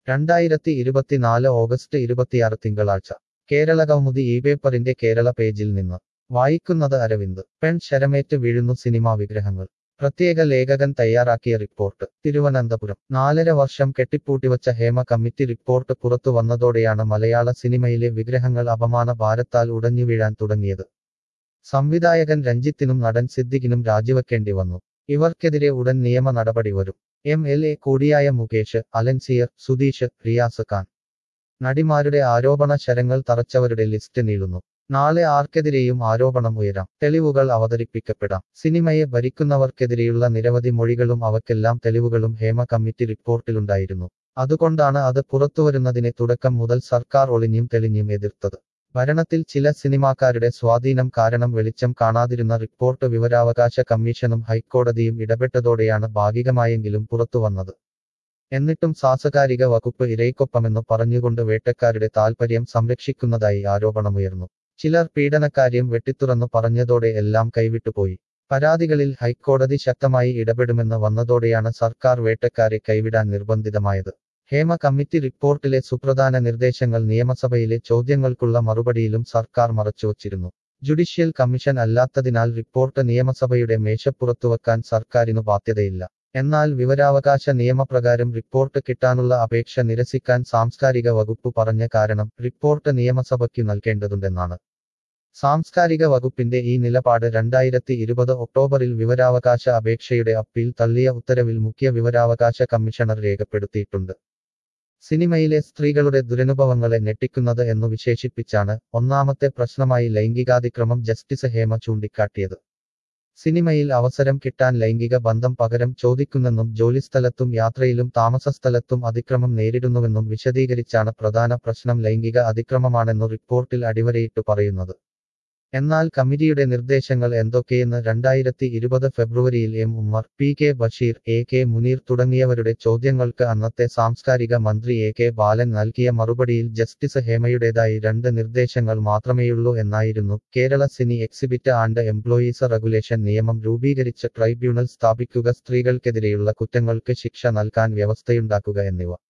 രണ്ടായിരത്തി ഇരുപത്തിനാല് ഓഗസ്റ്റ് ഇരുപത്തിയാറ് തിങ്കളാഴ്ച കേരള കൗമുദി ഈ പേപ്പറിന്റെ കേരള പേജിൽ നിന്ന് വായിക്കുന്നത് അരവിന്ദ് പെൺ ശരമേറ്റ് വീഴുന്നു സിനിമാ വിഗ്രഹങ്ങൾ പ്രത്യേക ലേഖകൻ തയ്യാറാക്കിയ റിപ്പോർട്ട് തിരുവനന്തപുരം നാലര വർഷം കെട്ടിപ്പൂട്ടിവച്ച ഹേമ കമ്മിറ്റി റിപ്പോർട്ട് പുറത്തു വന്നതോടെയാണ് മലയാള സിനിമയിലെ വിഗ്രഹങ്ങൾ അപമാന ഭാരത്താൽ ഉടഞ്ഞു വീഴാൻ തുടങ്ങിയത് സംവിധായകൻ രഞ്ജിത്തിനും നടൻ സിദ്ദിഖിനും രാജിവെക്കേണ്ടി വന്നു ഇവർക്കെതിരെ ഉടൻ നിയമ നടപടി വരും എം എൽ എ കൂടിയായ മുകേഷ് അലൻസിയർ സുധീഷ് റിയാസ് ഖാൻ നടിമാരുടെ ആരോപണ ശരങ്ങൾ തറച്ചവരുടെ ലിസ്റ്റ് നീളുന്നു നാളെ ആർക്കെതിരെയും ആരോപണം ഉയരാം തെളിവുകൾ അവതരിപ്പിക്കപ്പെടാം സിനിമയെ ഭരിക്കുന്നവർക്കെതിരെയുള്ള നിരവധി മൊഴികളും അവക്കെല്ലാം തെളിവുകളും ഹേമ കമ്മിറ്റി റിപ്പോർട്ടിലുണ്ടായിരുന്നു അതുകൊണ്ടാണ് അത് പുറത്തുവരുന്നതിനെ തുടക്കം മുതൽ സർക്കാർ ഒളിഞ്ഞും തെളിഞ്ഞും എതിർത്തത് ഭരണത്തിൽ ചില സിനിമാക്കാരുടെ സ്വാധീനം കാരണം വെളിച്ചം കാണാതിരുന്ന റിപ്പോർട്ട് വിവരാവകാശ കമ്മീഷനും ഹൈക്കോടതിയും ഇടപെട്ടതോടെയാണ് ഭാഗികമായെങ്കിലും പുറത്തുവന്നത് എന്നിട്ടും സാംസ്കാരിക വകുപ്പ് ഇരയ്ക്കൊപ്പമെന്ന് പറഞ്ഞുകൊണ്ട് വേട്ടക്കാരുടെ താൽപര്യം സംരക്ഷിക്കുന്നതായി ആരോപണമുയർന്നു ചിലർ പീഡനക്കാര്യം വെട്ടിത്തുറന്നു പറഞ്ഞതോടെ എല്ലാം കൈവിട്ടുപോയി പരാതികളിൽ ഹൈക്കോടതി ശക്തമായി ഇടപെടുമെന്ന് വന്നതോടെയാണ് സർക്കാർ വേട്ടക്കാരെ കൈവിടാൻ നിർബന്ധിതമായത് ഹേമ കമ്മിറ്റി റിപ്പോർട്ടിലെ സുപ്രധാന നിർദ്ദേശങ്ങൾ നിയമസഭയിലെ ചോദ്യങ്ങൾക്കുള്ള മറുപടിയിലും സർക്കാർ മറച്ചുവച്ചിരുന്നു ജുഡീഷ്യൽ കമ്മീഷൻ അല്ലാത്തതിനാൽ റിപ്പോർട്ട് നിയമസഭയുടെ മേശപ്പുറത്തുവെക്കാൻ സർക്കാരിനു ബാധ്യതയില്ല എന്നാൽ വിവരാവകാശ നിയമപ്രകാരം റിപ്പോർട്ട് കിട്ടാനുള്ള അപേക്ഷ നിരസിക്കാൻ സാംസ്കാരിക വകുപ്പ് പറഞ്ഞ കാരണം റിപ്പോർട്ട് നിയമസഭയ്ക്ക് നൽകേണ്ടതുണ്ടെന്നാണ് സാംസ്കാരിക വകുപ്പിന്റെ ഈ നിലപാട് രണ്ടായിരത്തി ഇരുപത് ഒക്ടോബറിൽ വിവരാവകാശ അപേക്ഷയുടെ അപ്പീൽ തള്ളിയ ഉത്തരവിൽ മുഖ്യ വിവരാവകാശ കമ്മീഷണർ രേഖപ്പെടുത്തിയിട്ടുണ്ട് സിനിമയിലെ സ്ത്രീകളുടെ ദുരനുഭവങ്ങളെ ഞെട്ടിക്കുന്നത് എന്നു വിശേഷിപ്പിച്ചാണ് ഒന്നാമത്തെ പ്രശ്നമായി ലൈംഗികാതിക്രമം ജസ്റ്റിസ് ഹേമ ചൂണ്ടിക്കാട്ടിയത് സിനിമയിൽ അവസരം കിട്ടാൻ ലൈംഗിക ബന്ധം പകരം ചോദിക്കുന്നെന്നും ജോലിസ്ഥലത്തും യാത്രയിലും താമസസ്ഥലത്തും അതിക്രമം നേരിടുന്നുവെന്നും വിശദീകരിച്ചാണ് പ്രധാന പ്രശ്നം ലൈംഗിക അതിക്രമമാണെന്നു റിപ്പോർട്ടിൽ അടിവരയിട്ട് പറയുന്നത് എന്നാൽ കമ്മിറ്റിയുടെ നിർദ്ദേശങ്ങൾ എന്തൊക്കെയെന്ന് രണ്ടായിരത്തി ഇരുപത് ഫെബ്രുവരിയിൽ M Ummer P K Basheer A K Muneer തുടങ്ങിയവരുടെ ചോദ്യങ്ങൾക്ക് അന്നത്തെ സാംസ്കാരിക മന്ത്രി എ കെ ബാലൻ നൽകിയ മറുപടിയിൽ ജസ്റ്റിസ് ഹേമയുടേതായി രണ്ട് നിർദ്ദേശങ്ങൾ മാത്രമേയുള്ളൂ എന്നായിരുന്നു Kerala cine exhibit and employees regulation നിയമം രൂപീകരിച്ച് ട്രൈബ്യൂണൽ സ്ഥാപിക്കുക സ്ത്രീകൾക്കെതിരെയുള്ള കുറ്റങ്ങൾക്ക് ശിക്ഷ നൽകാൻ വ്യവസ്ഥയുണ്ടാക്കുക എന്നിവ